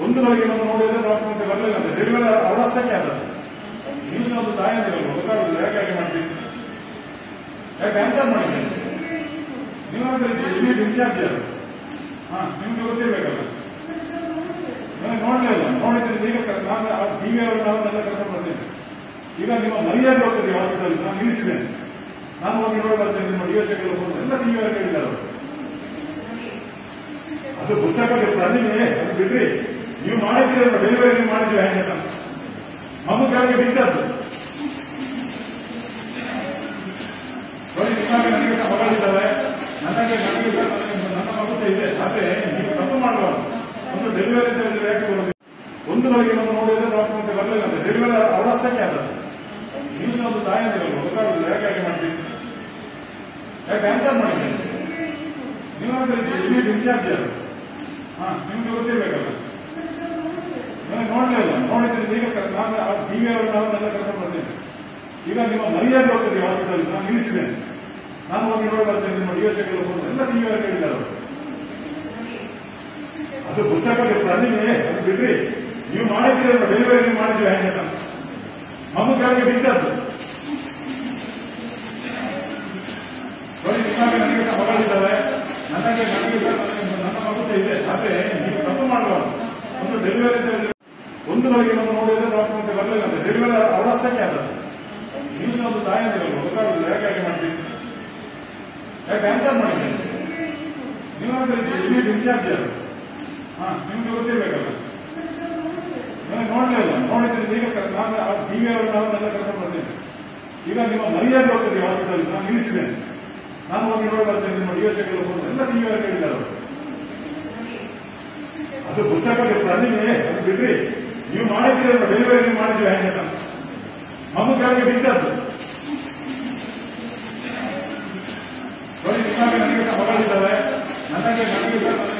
ಒಂದು ಗಳಿಗೆ ಬಂದು ನೋಡಿದ್ರೆ ಡಾಕ್ಟರ್ ಮತ್ತೆ ಬರಲಿಲ್ಲ ಅಂತ ಡೆಲಿವರಿ ಅವರಷ್ಟಕ್ಕೆ ಅಲ್ಲ ನೀವು ಸಹ ಒಂದು ತಾಯಂದಿರಲ್ಲ ಗೊತ್ತಾಗುದಿಲ್ಲ ಯಾಕೆ ಯಾಕೆ ಮಾಡ್ತೀವಿ ಯಾಕೆ ಆನ್ಸರ್ ಮಾಡಿದ್ರಿ ನೀವು ಇಲ್ಲಿಗೆ ಇನ್ಚಾರ್ಜ್ ಯಾರು ಹಾ ನಿಮ್ಗೆ ಗೊತ್ತಿರ್ಬೇಕಲ್ಲ ನನಗೆ ನೋಡ್ಲೇ ಇಲ್ಲ ನೋಡಿದ್ರೆ ಈಗ ಕ- ನಾನು ಆ ಟಿವಿ ಅವರನ್ನ ಅವನ್ನೆಲ್ಲ ಕರ್ಕೊಂಡು ಬರ್ತೀನಿ ಈಗ ನಿಮ್ಮ ಮರ್ಯಾದೆ ಹೋಗ್ತದೆ ಹಾಸ್ಪಿಟಲ್ ನಾನು ನಿಲ್ಲಿಸಿದ್ದೇನೆ ನಾನು ಹೋಗಿ ನೋಡಿ ಬರ್ತೇನೆ ನಿಮ್ಮ ಡಿಒ ಚೆಕ್ ಎಲ್ಲ ಹೋಗ್ತದೆ ಎಲ್ಲ ಟಿವಿ ಅವರು ಹೇಳಿದ್ದಾರೆ ಅವರು. ಅದು ಪುಸ್ತಕಕ್ಕೆ ಸನ್ನಿವೆ ಅದು ಬಿಡ್ರಿ ನೀವು ಮಾಡಿದ್ರಿ ಡೆಲಿವರಿ ನೀವು ಮಾಡಿದ್ರಿ ಹೆಂಗೆ ಸಹ ಮಗು ಕೆಳಗೆ ಬಿದ್ದದ್ದು ನೋಡಿ ನಿಮಗೆ ನನಗೆ ಸಹ ಮಗಳಿದ್ದಾವೆ ನನಗೆ ನನಗೆ ಸಹ ನನ್ನ- ನನ್ನ ಮಗು ಸಹ ಇದೆ ಆದ್ರೆ ನೀವು ತಪ್ಪು ಮಾಡಬಾರ್ದು ಒಂದು ಡೆಲಿವರಿ ಅಂತ ಹೇಳಿದ್ರೆ ಯಾಕೆ ಬರೋದು ಒಂದು ಗಳಿಗೆ ಬಂದು ನೋಡಿದ್ರೆ ಡಾಕ್ಟರ್ ಮತ್ತೆ ಬರಲಿಲ್ಲ ಅಂತ ಡೆಲಿವರಿ ಅವರಷ್ಟಕ್ಕೆ ಅಲ್ಲ ನೀವು ಸಹ ಒಂದು ತಾಯಂದಿರಲ್ಲ ಗೊತ್ತಾಗುದಿಲ್ಲ ಯಾಕೆ ಯಾಕೆ ಮಾಡ್ತೀವಿ ಯಾಕೆ ಆನ್ಸರ್ ಮಾಡಿದ್ರಿ ನೀವು ಇಲ್ಲಿಗೆ ಇನ್ಚಾರ್ಜ್ ಯಾರು ಹಾ ನಿಮ್ಗೆ ಗೊತ್ತಿರ್ಬೇಕಲ್ಲ ನನಗೆ ನೋಡ್ಲೇ ಇಲ್ಲ ನೋಡಿದ್ರೆ ಈಗ ಕ- ನಾನು ಆ ಟಿವಿ ಅವರನ್ನ ಅವನ್ನೆಲ್ಲ ಕರ್ಕೊಂಡು ಬರ್ತೀನಿ ಈಗ ನಿಮ್ಮ ಮರ್ಯಾದೆ ಹೋಗ್ತದೆ ಹಾಸ್ಪಿಟಲ್ ನಾನು ನಿಲ್ಲಿಸಿದ್ದೇನೆ ನಾನು ಹೋಗಿ ನೋಡಿ ಬರ್ತೇನೆ ನಿಮ್ಮ ಡಿಒ ಚೆಕ್ ಎಲ್ಲ ಹೋಗ್ತದೆ ಎಲ್ಲ ಟಿವಿ ಅವರು ಹೇಳಿದ್ದಾರೆ ಅವರು. ಅದು ಪುಸ್ತಕಕ್ಕೆ ಸನ್ನಿವೆ ಅದು ಬಿಡ್ರಿ ನೀವು ಮಾಡಿದ್ರಿ ಡೆಲಿವರಿ ನೀವು ಮಾಡಿದ್ರಿ ಹೆಂಗೆ ಸಹ ಮಗು ಕೆಳಗೆ ಬಿದ್ದದ್ದು ನೋಡಿ ನಿಮಗೆ ನನಗೆ ಸಹ ಮಗಳಿದ್ದಾವೆ ನನಗೆ ನನಗೆ ಸಹ ನನ್ನ- ನನ್ನ ಮಗು ಸಹ ಇದೆ ಆದ್ರೆ ನೀವು ತಪ್ಪು ಮಾಡಬಾರ್ದು ಒಂದು ಡೆಲಿವರಿ ಅಂತ ಹೇಳಿದ್ರೆ ಒಂದು ಗಳಿಗೆ ಬಂದು ನೋಡಿದ್ರೆ ಡಾಕ್ಟರ್ ಮತ್ತೆ ಬರಲಿಲ್ಲ ಅಂತ ಡೆಲಿವರಿ ಅವರಷ್ಟಕ್ಕೆ ಅಲ್ಲ ನೀವು ಸಹ ಒಂದು ತಾಯಂದಿರಲ್ಲ ಗೊತ್ತಾಗುದಿಲ್ಲ ಯಾಕೆ ಯಾಕೆ ಮಾಡ್ತೀವಿ ಯಾಕೆ ಆನ್ಸರ್ ಮಾಡಿದ್ರಿ ನೀವು ಇಲ್ಲಿಗೆ ಇನ್ಚಾರ್ಜ್ ಯಾರು ಹಾ ನಿಮ್ಗೆ ಗೊತ್ತಿರ್ಬೇಕಲ್ಲ ನನಗೆ ನೋಡ್ಲೇ ಇಲ್ಲ ನೋಡಿದ್ರೆ ಈಗ ಕ- ನಾನು ಆ ಟಿವಿ ಅವರನ್ನ ಅವನ್ನೆಲ್ಲ ಕರ್ಕೊಂಡು ಬರ್ತೀನಿ ಈಗ ನಿಮ್ಮ ಮರ್ಯಾದೆ ಹೋಗ್ತದೆ ಹಾಸ್ಪಿಟಲ್ ನಾನು ನಿಲ್ಲಿಸಿದ್ದೇನೆ ನಾನು ಹೋಗಿ ನೋಡಿ ಬರ್ತೇನೆ ನಿಮ್ಮ ಡಿಒ ಚೆಕ್ ಎಲ್ಲ ಹೋಗ್ತದೆ ಎಲ್ಲ ಟಿವಿ ಅವರು ಹೇಳಿದ್ದಾರೆ ಅವರು. ಅದು ಪುಸ್ತಕಕ್ಕೆ ಸನ್ನಿವೆ ಅದು ಬಿಡ್ರಿ ನೀವು ಮಾಡಿದ್ರಿ ಡೆಲಿವರಿ ನೀವು ಮಾಡಿದ್ರಿ ಹೆಂಗೆ ಸಹ ಮಗು ಕೆಳಗೆ ಬಿದ್ದದ್ದು ನೋಡಿ ನಿಮಗೆ ನನಗೆ ಸಹ ಮಗಳಿದ್ದಾವೆ ನನಗೆ ನನಗೆ ಸಹ